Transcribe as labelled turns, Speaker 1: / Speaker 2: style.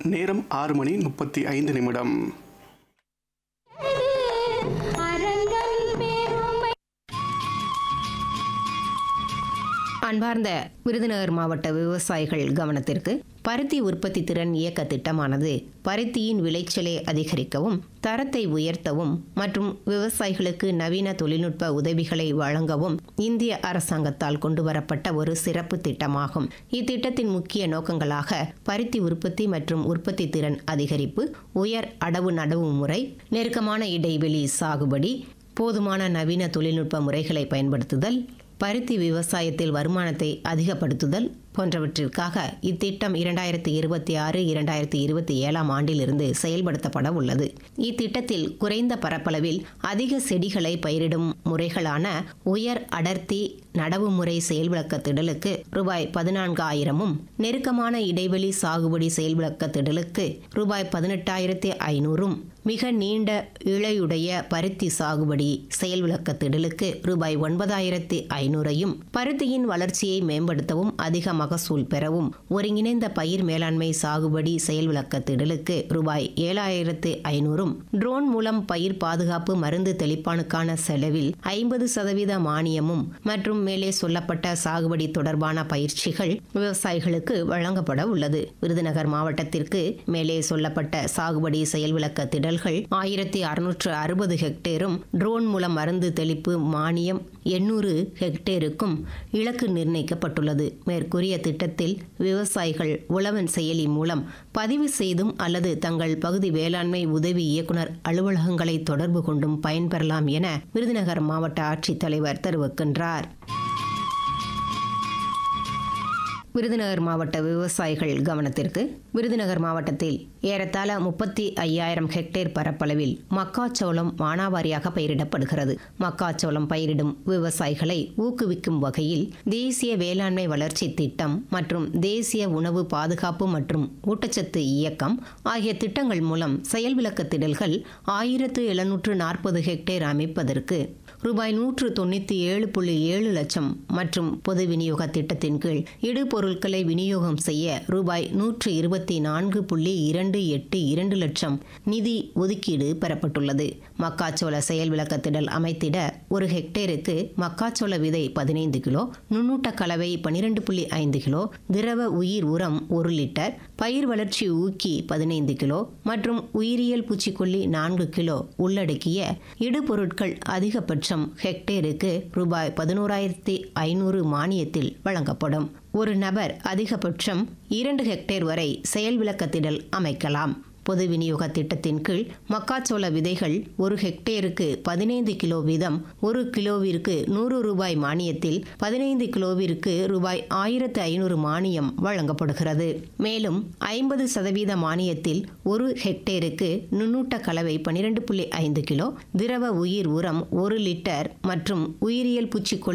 Speaker 1: நேரம் ஆறு மணி முப்பத்தி ஐந்து நிமிடம்
Speaker 2: அரங்கன் பெருமை
Speaker 3: அன்பார்ந்த விருதுநகர் மாவட்ட விவசாயிகள் கவனத்திற்கு பருத்தி உற்பத்தி திறன் இயக்க திட்டமானது பருத்தியின் விளைச்சலை அதிகரிக்கவும் தரத்தை உயர்த்தவும் மற்றும் விவசாயிகளுக்கு நவீன தொழில்நுட்ப உதவிகளை வழங்கவும் இந்திய அரசாங்கத்தால் கொண்டுவரப்பட்ட ஒரு சிறப்பு திட்டமாகும் இத்திட்டத்தின் முக்கிய நோக்கங்களாக பருத்தி உற்பத்தி மற்றும் உற்பத்தி திறன் அதிகரிப்பு உயர் அடவு நடவு முறை நெருக்கமான இடைவெளி சாகுபடி போதுமான நவீன தொழில்நுட்ப முறைகளை பயன்படுத்துதல் பருத்தி விவசாயத்தில் வருமானத்தை அதிகப்படுத்துதல் போன்றவற்றிற்காக இத்திட்டம் இரண்டாயிரத்தி இருபத்தி ஆறு இரண்டாயிரத்தி இருபத்தி ஏழாம் ஆண்டிலிருந்து செயல்படுத்தப்பட உள்ளது இத்திட்டத்தில் குறைந்த பரப்பளவில் அதிக செடிகளை பயிரிடும் முறைகளான உயர் அடர்த்தி நடவு முறை செயல்விளக்க திடலுக்கு ரூபாய் பதினான்காயிரமும் நெருக்கமான இடைவெளி சாகுபடி செயல்விளக்க திடலுக்கு ரூபாய் பதினெட்டாயிரத்தி ஐநூறும் மிக நீண்ட இழையுடைய பருத்தி சாகுபடி செயல்விளக்க திடலுக்கு ரூபாய் ஒன்பதாயிரத்தி ஐநூறையும் பருத்தியின் வளர்ச்சியை மேம்படுத்தவும் அதிக மகசூல் பெறவும் ஒருங்கிணைந்த பயிர் மேலாண்மை சாகுபடி செயல்விளக்க திடலுக்கு ரூபாய் ஏழாயிரத்து ஐநூறும் ட்ரோன் மூலம் பயிர் பாதுகாப்பு மருந்து தெளிப்பானுக்கான செலவில் ஐம்பது சதவீத மானியமும் மற்றும் மேலே சொல்லப்பட்ட சாகுபடி தொடர்பான பயிற்சிகள் விவசாயிகளுக்கு வழங்கப்பட உள்ளது விருதுநகர் மாவட்டத்திற்கு மேலே சொல்லப்பட்ட சாகுபடி செயல்விளக்க திடல்கள் ஆயிரத்தி அறுநூற்று அறுபது ஹெக்டேரும் ட்ரோன் மூலம் மருந்து தெளிப்பு மானியம் எண்ணூறு ஹெக்டேருக்கும் இலக்கு நிர்ணயிக்கப்பட்டுள்ளது மேற்கூறிய திட்டத்தில் விவசாயிகள் உழவன் செயலி மூலம் பதிவு செய்தும் அல்லது தங்கள் பகுதி வேளாண்மை உதவி இயக்குனர் அலுவலகங்களை தொடர்பு கொண்டும் பயன்பெறலாம் என விருதுநகர் மாவட்ட ஆட்சித்தலைவர் தெரிவிக்கின்றார் விருதுநகர் மாவட்ட விவசாயிகள் கவனத்திற்கு விருதுநகர் மாவட்டத்தில் ஏறத்தாழ முப்பத்தி ஐயாயிரம் ஹெக்டேர் பரப்பளவில் மக்காச்சோளம் மானாவாரியாக பயிரிடப்படுகிறது மக்காச்சோளம் பயிரிடும் விவசாயிகளை ஊக்குவிக்கும் வகையில் தேசிய வேளாண்மை வளர்ச்சி திட்டம் மற்றும் தேசிய உணவு பாதுகாப்பு மற்றும் ஊட்டச்சத்து இயக்கம் ஆகிய திட்டங்கள் மூலம் செயல்விளக்க திடல்கள் ஆயிரத்து எழுநூற்று நாற்பது ஹெக்டேர் அமைப்பதற்கு ரூபாய் நூற்று தொண்ணூற்றி ஏழு புள்ளி ஏழு லட்சம் மற்றும் பொது விநியோக திட்டத்தின் கீழ் இடுபொருட்களை விநியோகம் செய்ய ரூபாய் நூற்று இருபத்தி நான்கு புள்ளி இரண்டு எட்டு இரண்டு லட்சம் நிதி ஒதுக்கீடு பெறப்பட்டுள்ளது மக்காச்சோள செயல் விளக்கத்திடல் அமைத்திட ஒரு ஹெக்டேருக்கு மக்காச்சோள விதை பதினைந்து கிலோ நுண்ணூட்ட கலவை பனிரெண்டு புள்ளி ஐந்து கிலோ திரவ உயிர் உரம் ஒரு லிட்டர் பயிர் வளர்ச்சி ஊக்கி பதினைந்து கிலோ மற்றும் உயிரியல் பூச்சிக்கொல்லி நான்கு கிலோ உள்ளடக்கிய இடுபொருட்கள் அதிகபட்சம் ஹெக்டேருக்கு ரூபாய் பதினோராயிரத்தி ஐநூறு மானியத்தில் வழங்கப்படும் ஒரு நபர் அதிகபட்சம் இரண்டு ஹெக்டேர் வரை செயல் விளக்கத்திடல் அமைக்கலாம் பொது விநியோக திட்டத்தின் கீழ் மக்காச்சோள விதைகள் ஒரு ஹெக்டேருக்கு பதினைந்து கிலோ வீதம் ஒரு கிலோவிற்கு நூறு ரூபாய் மானியத்தில் பதினைந்து கிலோவிற்கு ரூபாய் ஆயிரத்து ஐநூறு மானியம் வழங்கப்படுகிறது மேலும் ஐம்பது சதவீத மானியத்தில் ஒரு ஹெக்டேருக்கு நுண்ணூட்ட கலவை பனிரெண்டு புள்ளி ஐந்து கிலோ திரவ உயிர் உரம் ஒரு லிட்டர் மற்றும் உயிரியல் பூச்சிக்கொல்லி